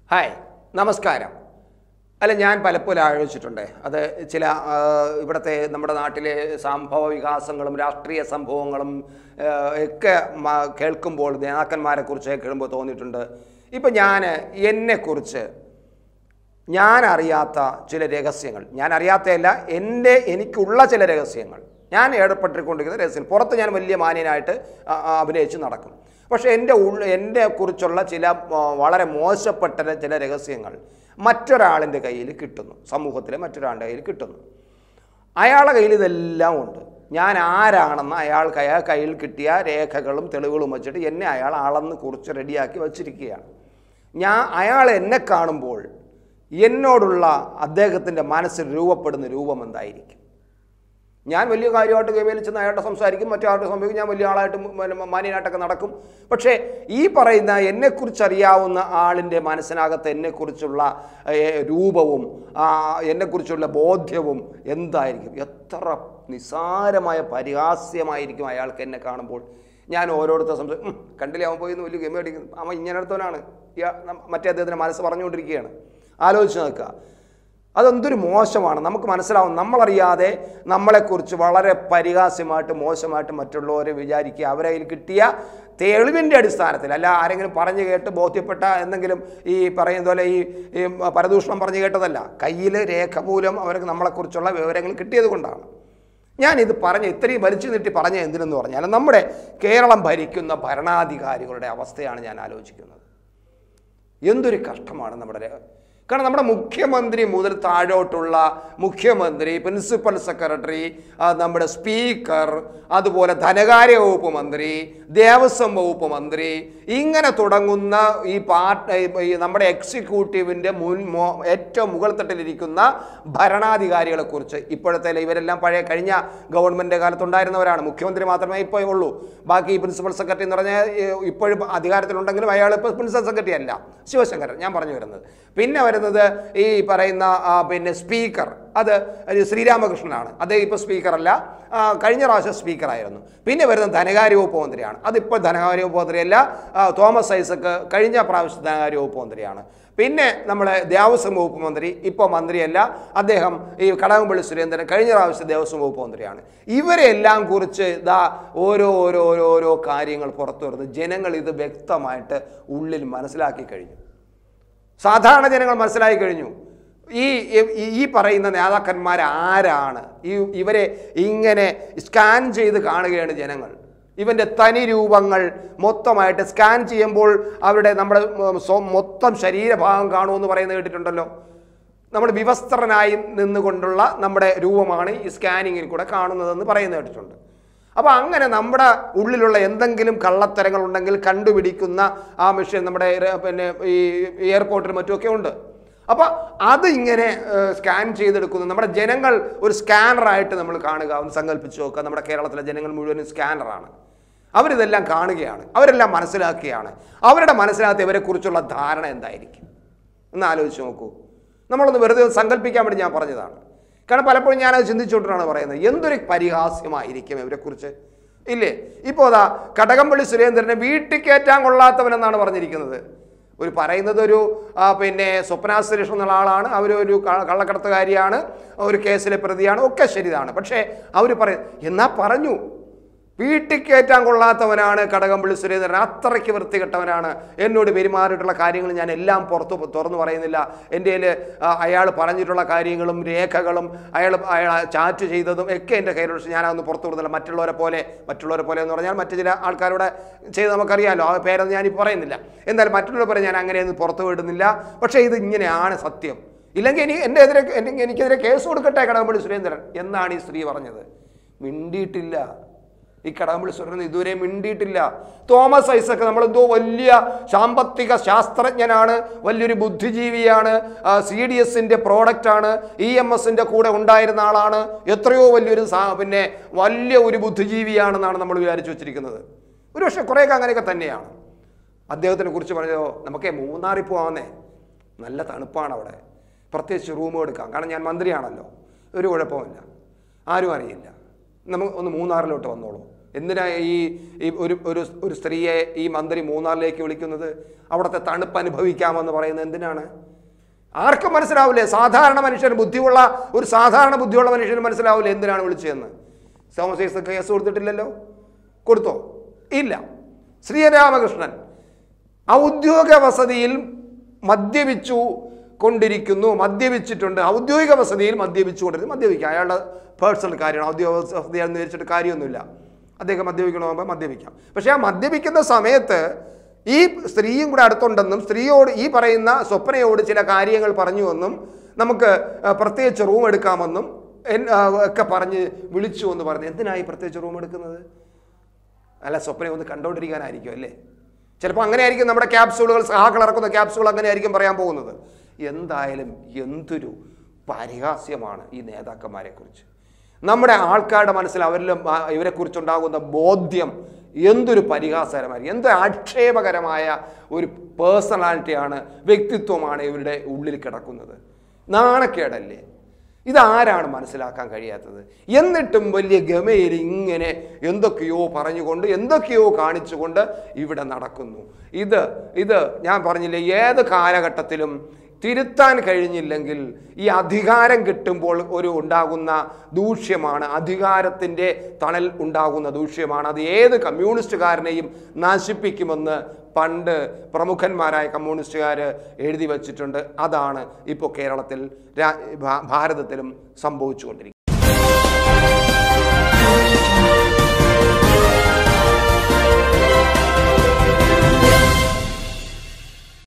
hi നമസ്കാരം അല്ല ഞാൻ പലപ്പോഴും ആലോചിച്ചിട്ടുണ്ട് അത് ചില ആ, ഇവിടുത്തെ നമ്മുടെ നാട്ടിലെ സംഭവ വികാസങ്ങളും രാഷ്ട്രീയ സംഭവങ്ങളും ആ, ഒക്കെ മ- കേൾക്കുമ്പോൾ നേതാക്കന്മാരെ കുറിച്ച് കേൾക്കുമ്പോൾ തോന്നിയിട്ടുണ്ട് ഇപ്പം ഞാൻ എന്നെക്കുറിച്ച് ഞാൻ അറിയാത്ത ചില രഹസ്യങ്ങൾ ഞാൻ അറിയാത്തതല്ല എൻ്റെ എനിക്കുള്ള ചില രഹസ്യങ്ങൾ ഞാൻ ഏർപ്പെട്ടിക്കൊണ്ടിരിക്കുന്ന രഹസ്യം പുറത്ത് ഞാൻ വലിയ മാന്യനായിട്ട് ആ, ആ, അഭിനയിച്ച് നടക്കും പക്ഷേ എൻ്റെ ഉള്ള എൻ്റെ കുറിച്ചുള്ള ചില ആ, വളരെ മോശപ്പെട്ട ചില രഹസ്യങ്ങൾ മറ്റൊരാളിൻ്റെ കയ്യിൽ കിട്ടുന്നു സമൂഹത്തിലെ മറ്റൊരാളുടെ കയ്യിൽ കിട്ടുന്നു അയാളുടെ കയ്യിൽ ഇതെല്ലാം ഉണ്ട് ഞാൻ ആരാണെന്ന് അയാൾക്ക് അയാൾ കയ്യിൽ കിട്ടിയ രേഖകളും തെളിവുകളും വെച്ചിട്ട് എന്നെ അയാൾ അളന്ന് കുറിച്ച് റെഡിയാക്കി വച്ചിരിക്കുകയാണ് ഞാൻ അയാൾ എന്നെ കാണുമ്പോൾ എന്നോടുള്ള അദ്ദേഹത്തിൻ്റെ മനസ്സിൽ രൂപപ്പെടുന്ന രൂപം എന്തായിരിക്കും ഞാൻ വലിയ കാര്യമായിട്ട് കൈവേലിൽ ചെന്ന് അയാളുടെ സംസാരിക്കും മറ്റൊരാളുടെ സംഭവിക്കും ഞാൻ വലിയ ആളായിട്ട് മ- മ- മാന്യനായിട്ടൊക്കെ നടക്കും പക്ഷേ ഈ പറയുന്ന എന്നെക്കുറിച്ച് അറിയാവുന്ന ആളിൻ്റെ മനസ്സിനകത്ത് എന്നെക്കുറിച്ചുള്ള ഏ, രൂപവും ആ, എന്നെക്കുറിച്ചുള്ള ബോധ്യവും എന്തായിരിക്കും എത്ര നിസ്സാരമായ പരിഹാസ്യമായിരിക്കും അയാൾക്ക് എന്നെ കാണുമ്പോൾ ഞാൻ ഓരോരുത്തർ സംസാരിക്കും "ഉം, കണ്ടില്ലേ അവൻ പോയി എന്ന് വലിയ ഗെയിം അടിക്കുന്നു അവൻ ഇങ്ങനെ അടുത്തവനാണ് മറ്റേ അദ്ദേഹത്തിൻ്റെ മനസ്സ് പറഞ്ഞുകൊണ്ടിരിക്കുകയാണ് ആലോചിച്ച് നോക്കുക അതെന്തൊരു മോശമാണ് നമുക്ക് മനസ്സിലാവും നമ്മളറിയാതെ നമ്മളെക്കുറിച്ച് വളരെ പരിഹാസ്യമായിട്ട് മോശമായിട്ട് മറ്റുള്ളവരെ വിചാരിക്കുക അവരെ കയ്യിൽ കിട്ടിയ തെളിവിൻ്റെ അടിസ്ഥാനത്തിൽ അല്ല ആരെങ്കിലും പറഞ്ഞു കേട്ട് ബോധ്യപ്പെട്ട എന്തെങ്കിലും ഈ പറയുന്ന പോലെ ഈ ഈ പരദൂഷണം പറഞ്ഞു കേട്ടതല്ല കയ്യിൽ രേഖ മൂലം അവർക്ക് നമ്മളെക്കുറിച്ചുള്ള വിവരങ്ങൾ കിട്ടിയത് കൊണ്ടാണ് ഞാനിത് പറഞ്ഞ് ഇത്രയും വലിച്ചു നീട്ടി പറഞ്ഞ എന്തിനെന്ന് പറഞ്ഞാൽ നമ്മുടെ കേരളം ഭരിക്കുന്ന ഭരണാധികാരികളുടെ അവസ്ഥയാണ് ഞാൻ ആലോചിക്കുന്നത് എന്തൊരു കഷ്ടമാണ് നമ്മുടെ രേ- കാരണം നമ്മുടെ മുഖ്യമന്ത്രി മുതൽ താഴോട്ടുള്ള മുഖ്യമന്ത്രി പ്രിൻസിപ്പൽ സെക്രട്ടറി ആ, നമ്മുടെ സ്പീക്കർ അതുപോലെ ധനകാര്യ വകുപ്പ് മന്ത്രി ദേവസ്വം വകുപ്പ് മന്ത്രി ഇങ്ങനെ തുടങ്ങുന്ന ഈ പാർട്ട് ഈ നമ്മുടെ എക്സിക്യൂട്ടീവിൻ്റെ മുൻ മോ- ഏറ്റവും മുകൾ തട്ടിലിരിക്കുന്ന ഭരണാധികാരികളെ കുറിച്ച് ഇപ്പോഴത്തെ ഇവരെല്ലാം പഴയ കഴിഞ്ഞ ഗവൺമെൻറ് കാലത്തുണ്ടായിരുന്നവരാണ് മുഖ്യമന്ത്രി മാത്രമേ ഇപ്പോൾ ഉള്ളൂ ബാക്കി ഈ പ്രിൻസിപ്പൽ സെക്രട്ടറി എന്ന് പറഞ്ഞാൽ ഏഹ്, ഇപ്പോഴും അധികാരത്തിലുണ്ടെങ്കിലും അയാൾ ഇപ്പോൾ പ്രിൻസിപ്പൽ സെക്രട്ടറി അല്ല ശിവശങ്കരൻ ഞാൻ പറഞ്ഞു വരുന്നത് പിന്നെ വരുന്നത് ഈ പറയുന്ന ആ, പിന്നെ സ്പീക്കർ അത് ഒരു ശ്രീരാമകൃഷ്ണനാണ് അദ്ദേഹം ഇപ്പോൾ സ്പീക്കറല്ല ആ, കഴിഞ്ഞ പ്രാവശ്യം സ്പീക്കറായിരുന്നു പിന്നെ വരുന്നത് ധനകാര്യ വകുപ്പ് മന്ത്രിയാണ് അതിപ്പോൾ ധനകാര്യ വകുപ്പ് മന്ത്രിയല്ല ആ, തോമസ് ഐസക്ക് കഴിഞ്ഞ പ്രാവശ്യം ധനകാര്യ വകുപ്പ് മന്ത്രിയാണ് പിന്നെ നമ്മളെ ദേവസ്വം വകുപ്പ് മന്ത്രി ഇപ്പോൾ മന്ത്രിയല്ല അദ്ദേഹം ഈ കടകംപള്ളി സുരേന്ദ്രൻ കഴിഞ്ഞ പ്രാവശ്യം ദേവസ്വം വകുപ്പ് മന്ത്രിയാണ് ഇവരെല്ലാം കുറിച്ച് ഇതാ ഓരോ ഓരോ ഓരോ ഓരോ കാര്യങ്ങൾ പുറത്തു വരുന്നു ജനങ്ങൾ ഇത് വ്യക്തമായിട്ട് ഉള്ളിൽ മനസ്സിലാക്കി കഴിഞ്ഞു സാധാരണ ജനങ്ങൾ മനസ്സിലാക്കി കഴിഞ്ഞു ഈ ഈ- ഈ പറയുന്ന നേതാക്കന്മാർ ആരാണ് ഈ ഇവരെ ഇങ്ങനെ സ്കാൻ ചെയ്ത് കാണുകയാണ് ജനങ്ങൾ ഇവൻ്റെ തനി രൂപങ്ങൾ മൊത്തമായിട്ട് സ്കാൻ ചെയ്യുമ്പോൾ അവരുടെ നമ്മുടെ ഉം, സ്വ- മൊത്തം ശരീരഭാഗം കാണുമെന്ന് പറയുന്നത് കേട്ടിട്ടുണ്ടല്ലോ നമ്മൾ വിവസ്ത്രനായി നിന്നുകൊണ്ടുള്ള നമ്മുടെ രൂപമാണ് ഈ സ്കാനിങ്ങിൽ കൂടെ കാണുന്നതെന്ന് പറയുന്നത് കേട്ടിട്ടുണ്ട് അപ്പോൾ അങ്ങനെ നമ്മുടെ ഉള്ളിലുള്ള എന്തെങ്കിലും കള്ളത്തരങ്ങൾ ഉണ്ടെങ്കിൽ കണ്ടുപിടിക്കുന്ന ആ മെഷീൻ നമ്മുടെ എയർ- പിന്നെ ഈ എയർപോർട്ടിലും മറ്റുമൊക്കെ ഉണ്ട് അപ്പോൾ അത് ഇങ്ങനെ ഏഹ്, സ്കാൻ ചെയ്തെടുക്കുന്നു നമ്മുടെ ജനങ്ങൾ ഒരു സ്കാനറായിട്ട് നമ്മൾ കാണുക ഒന്ന് സങ്കല്പിച്ച് നോക്കുക നമ്മുടെ കേരളത്തിലെ ജനങ്ങൾ മുഴുവനും സ്കാനറാണ് അവരിതെല്ലാം കാണുകയാണ് അവരെല്ലാം മനസ്സിലാക്കുകയാണ് അവരുടെ മനസ്സിനകത്ത് ഇവരെക്കുറിച്ചുള്ള ധാരണ എന്തായിരിക്കും ഒന്ന് ആലോചിച്ച് നോക്കൂ നമ്മളൊന്ന് വെറുതെ ഒന്ന് സങ്കല്പിക്കാൻ വേണ്ടി ഞാൻ പറഞ്ഞതാണ് കാരണം പലപ്പോഴും ഞാനത് ചിന്തിച്ചുകൊണ്ടാണ് പറയുന്നത് എന്തൊരു പരിഹാസ്യമായിരിക്കും ഇവരെക്കുറിച്ച് ഇല്ലേ ഇപ്പോൾ അതാ കടകംപള്ളി സുരേന്ദ്രനെ വീട്ടിൽ കയറ്റാൻ കൊള്ളാത്തവനെന്നാണ് പറഞ്ഞിരിക്കുന്നത് ഒരു പറയുന്നത് ഒരു ആ, പിന്നെ സ്വപ്ന സുരേഷ് എന്നുള്ള ആളാണ് അവർ ഒരു ക- കള്ളക്കടത്തുകാരിയാണ് ഒരു കേസിലെ പ്രതിയാണ് ഒക്കെ ശരിതാണ് പക്ഷേ അവർ പറയും എന്നാ പറഞ്ഞു വീട്ടിൽ കയറ്റാൻ കൊള്ളാത്തവനാണ് കടകംപള്ളി സുരേന്ദ്രൻ അത്രയ്ക്ക് വൃത്തികെട്ടവനാണ് എന്നോട് പെരുമാറിയിട്ടുള്ള കാര്യങ്ങൾ ഞാൻ എല്ലാം പുറത്ത് തുറന്നു പറയുന്നില്ല എൻ്റെ അയാൾ പറഞ്ഞിട്ടുള്ള കാര്യങ്ങളും രേഖകളും അയാൾ അയാൾ ചാറ്റ് ചെയ്തതും ഒക്കെ എൻ്റെ കയ്യിലുള്ള ഞാൻ അതൊന്ന് പുറത്തു വിടുന്നില്ല മറ്റുള്ളവരെ പോലെ മറ്റുള്ളവരെ പോലെ എന്ന് പറഞ്ഞാൽ മറ്റു ചില ആൾക്കാരുടെ ചെയ്ത് നമുക്കറിയാമല്ലോ ആ പേരൊന്നും ഞാനിപ്പോൾ പറയുന്നില്ല എന്തായാലും മറ്റുള്ളവരെ പോലെ ഞാൻ അങ്ങനെയൊന്നും പുറത്തു വിടുന്നില്ല പക്ഷേ ഇത് ഇങ്ങനെയാണ് സത്യം ഇല്ലെങ്കിൽ ഇനി എൻ്റെ എതിരെ എനിക്ക് എനിക്കെതിരെ കേസ് കൊടുക്കട്ടെ കടകംപള്ളി സുരേന്ദ്രൻ എന്നാണ് ഈ സ്ത്രീ പറഞ്ഞത് മിണ്ടിയിട്ടില്ല ഈ കടകംപള്ളി സുരേന്ദ്രൻ ഇതുവരെ മിണ്ടിയിട്ടില്ല തോമസ് ഐസക്ക് നമ്മളെന്തോ വലിയ സാമ്പത്തിക ശാസ്ത്രജ്ഞനാണ് വലിയൊരു ബുദ്ധിജീവിയാണ് സി ഡി എസിൻ്റെ പ്രോഡക്റ്റാണ് ഇ എം എസിൻ്റെ കൂടെ ഉണ്ടായിരുന്ന ആളാണ് എത്രയോ വലിയൊരു സാ- പിന്നെ വലിയ ഒരു ബുദ്ധിജീവിയാണെന്നാണ് നമ്മൾ വിചാരിച്ചു വെച്ചിരിക്കുന്നത് ഒരു പക്ഷേ കുറേയൊക്കെ അങ്ങനെയൊക്കെ തന്നെയാണ് അദ്ദേഹത്തിനെ കുറിച്ച് പറഞ്ഞോ നമുക്ക് മൂന്നാറിൽ പോകാമെന്നേ നല്ല തണുപ്പാണ് അവിടെ പ്രത്യേകിച്ച് റൂം എടുക്കാം കാരണം ഞാൻ മന്ത്രിയാണല്ലോ ഒരു കുഴപ്പമില്ല ആരും അറിയില്ല നമുക്ക് ഒന്ന് മൂന്നാറിലോട്ട് വന്നോളൂ എന്തിനാ ഈ ഈ ഒരു ഒരു ഒരു സ്ത്രീയെ ഈ മന്ത്രി മൂന്നാറിലേക്ക് വിളിക്കുന്നത് അവിടുത്തെ തണുപ്പ് അനുഭവിക്കാമെന്ന് പറയുന്നത് എന്തിനാണ് ആർക്കും മനസ്സിലാവില്ലേ സാധാരണ മനുഷ്യന് ബുദ്ധിയുള്ള ഒരു സാധാരണ ബുദ്ധിയുള്ള മനുഷ്യന് മനസ്സിലാവില്ലേ എന്തിനാണ് വിളിച്ചതെന്ന് തോമസ് ഐസക് കേസ് കൊടുത്തിട്ടില്ലല്ലോ കൊടുത്തോ ഇല്ല ശ്രീരാമകൃഷ്ണൻ ഔദ്യോഗിക വസതിയിൽ മദ്യപിച്ചു കൊണ്ടിരിക്കുന്നു മദ്യപിച്ചിട്ടുണ്ട് ഔദ്യോഗിക വസതിയിൽ മദ്യപിച്ചു കൊണ്ടിരുന്നു മദ്യപിക്കാം അയാളുടെ പേഴ്സണൽ കാര്യമാണ് ഔദ്യോഗിക വസതിയാണെന്ന് വിചാരിച്ചിട്ട് കാര്യമൊന്നുമില്ല അദ്ദേഹം മദ്യപിക്കണമെങ്കിൽ മദ്യപിക്കാം പക്ഷേ ആ മദ്യപിക്കുന്ന സമയത്ത് ഈ സ്ത്രീയും കൂടെ അടുത്തുണ്ടെന്നും സ്ത്രീയോട് ഈ പറയുന്ന സ്വപ്നയോട് ചില കാര്യങ്ങൾ പറഞ്ഞുവെന്നും നമുക്ക് ആ, പ്രത്യേകിച്ച് റൂം എടുക്കാമെന്നും എൻ- ആ, ഒക്കെ പറഞ്ഞ് വിളിച്ചു എന്ന് പറഞ്ഞ് എന്തിനായി പ്രത്യേകിച്ച് റൂം എടുക്കുന്നത് അല്ല സ്വപ്നം ഒന്ന് കണ്ടോണ്ടിരിക്കാനായിരിക്കും അല്ലേ ചിലപ്പോൾ അങ്ങനെ ആയിരിക്കും നമ്മുടെ ക്യാപ്സൂളുകൾ സഹാക്കൾ ഇറക്കുന്ന ക്യാപ്സൂൾ അങ്ങനെ ആയിരിക്കും പറയാൻ പോകുന്നത് എന്തായാലും എന്തൊരു പരിഹാസ്യമാണ് ഈ നേതാക്കന്മാരെ കുറിച്ച് നമ്മുടെ ആൾക്കാരുടെ മനസ്സിൽ അവരിലും ആ, ഇവരെക്കുറിച്ചുണ്ടാകുന്ന ബോധ്യം എന്തൊരു പരിഹാസകരമായിരിക്കും എന്ത് ആക്ഷേപകരമായ ഒരു പേഴ്സണാലിറ്റിയാണ് വ്യക്തിത്വമാണ് ഇവരുടെ ഉള്ളിൽ കിടക്കുന്നത് നാണക്കേടല്ലേ ഇതാരാണ് മനസ്സിലാക്കാൻ കഴിയാത്തത് എന്നിട്ടും വലിയ ഗമയിൽ ഇങ്ങനെ എന്തൊക്കെയോ പറഞ്ഞുകൊണ്ട് എന്തൊക്കെയോ കാണിച്ചുകൊണ്ട് ഇവിടെ നടക്കുന്നു ഇത് ഇത് ഞാൻ പറഞ്ഞില്ലേ ഏത് കാലഘട്ടത്തിലും തിരുത്താൻ കഴിഞ്ഞില്ലെങ്കിൽ ഈ അധികാരം കിട്ടുമ്പോൾ ഒരു ഉണ്ടാകുന്ന ദൂഷ്യമാണ് അധികാരത്തിൻ്റെ തണൽ ഉണ്ടാകുന്ന ദൂഷ്യമാണ് അത് ഏത് കമ്മ്യൂണിസ്റ്റുകാരനെയും നശിപ്പിക്കുമെന്ന് പണ്ട് പ്രമുഖന്മാരായ കമ്മ്യൂണിസ്റ്റുകാർ എഴുതി വച്ചിട്ടുണ്ട് അതാണ് ഇപ്പോൾ കേരളത്തിൽ രാ- ഭാ- ഭാരതത്തിലും സംഭവിച്ചുകൊണ്ടിരിക്കുന്നത്